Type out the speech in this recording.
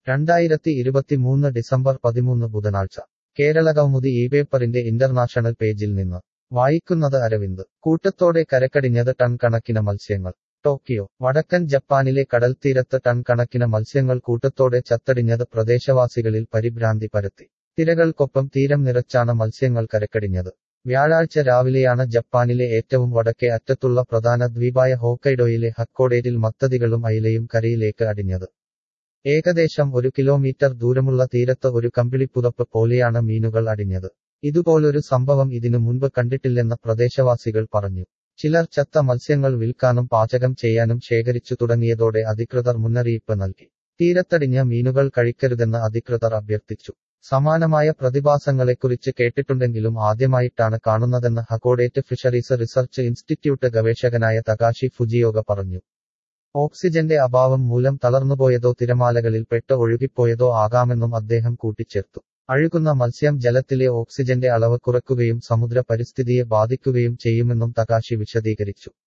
രണ്ടായിരത്തി ഇരുപത്തിമൂന്ന് ഡിസംബർ പതിമൂന്ന് ബുധനാഴ്ച കേരളകൗമുദി ഈ പേപ്പറിന്റെ ഇന്റർനാഷണൽ പേജിൽ നിന്ന് വായിക്കുന്നത് അരവിന്ദ് കൂട്ടത്തോടെ കരക്കടിഞ്ഞത് ടൺ കണക്കിന് മത്സ്യങ്ങൾ ടോക്കിയോ വടക്കൻ ജപ്പാനിലെ കടൽത്തീരത്ത് ടൺ കണക്കിന് മത്സ്യങ്ങൾ കൂട്ടത്തോടെ ചത്തടിഞ്ഞത് പ്രദേശവാസികളിൽ പരിഭ്രാന്തി പരത്തി തിരകൾക്കൊപ്പം തീരം നിറച്ചാണ് മത്സ്യങ്ങൾ കരക്കടിഞ്ഞത് വ്യാഴാഴ്ച രാവിലെയാണ് ജപ്പാനിലെ ഏറ്റവും വടക്കേ അറ്റത്തുള്ള പ്രധാന ദ്വീപായ ഹോക്കൈഡോയിലെ ഹക്കോഡേറ്റിൽ മത്തതികളും അയിലയും കരയിലേക്ക് അടിഞ്ഞത് ഏകദേശം ഒരു കിലോമീറ്റർ ദൂരമുള്ള തീരത്ത് ഒരു കമ്പിളിപ്പുതപ്പ് പോലെയാണ് മീനുകൾ അടിഞ്ഞത് ഇതുപോലൊരു സംഭവം ഇതിനു മുൻപ് കണ്ടിട്ടില്ലെന്ന് പ്രദേശവാസികൾ പറഞ്ഞു ചിലർ ചത്ത മത്സ്യങ്ങൾ വിൽക്കാനും പാചകം ചെയ്യാനും ശേഖരിച്ചു തുടങ്ങിയതോടെ അധികൃതർ മുന്നറിയിപ്പ് നൽകി തീരത്തടിഞ്ഞ മീനുകൾ കഴിക്കരുതെന്ന് അധികൃതർ അഭ്യർത്ഥിച്ചു സമാനമായ പ്രതിഭാസങ്ങളെക്കുറിച്ച് കേട്ടിട്ടുണ്ടെങ്കിലും ആദ്യമായിട്ടാണ് കാണുന്നതെന്ന് ഹക്കോഡേറ്റ് ഫിഷറീസ് റിസർച്ച് ഇൻസ്റ്റിറ്റ്യൂട്ട് ഗവേഷകനായ തകാശി ഫുജിയോഗ പറഞ്ഞു ഓക്സിജന്റെ അഭാവം മൂലം തളർന്നുപോയതോ തിരമാലകളിൽ പെട്ട് ഒഴുകിപ്പോയതോ ആകാമെന്നും അദ്ദേഹം കൂട്ടിച്ചേർത്തു അഴുകുന്ന മത്സ്യം ജലത്തിലെ ഓക്സിജന്റെ അളവ് കുറയ്ക്കുകയും സമുദ്ര പരിസ്ഥിതിയെ ബാധിക്കുകയും ചെയ്യുമെന്നും തകാശി വിശദീകരിച്ചു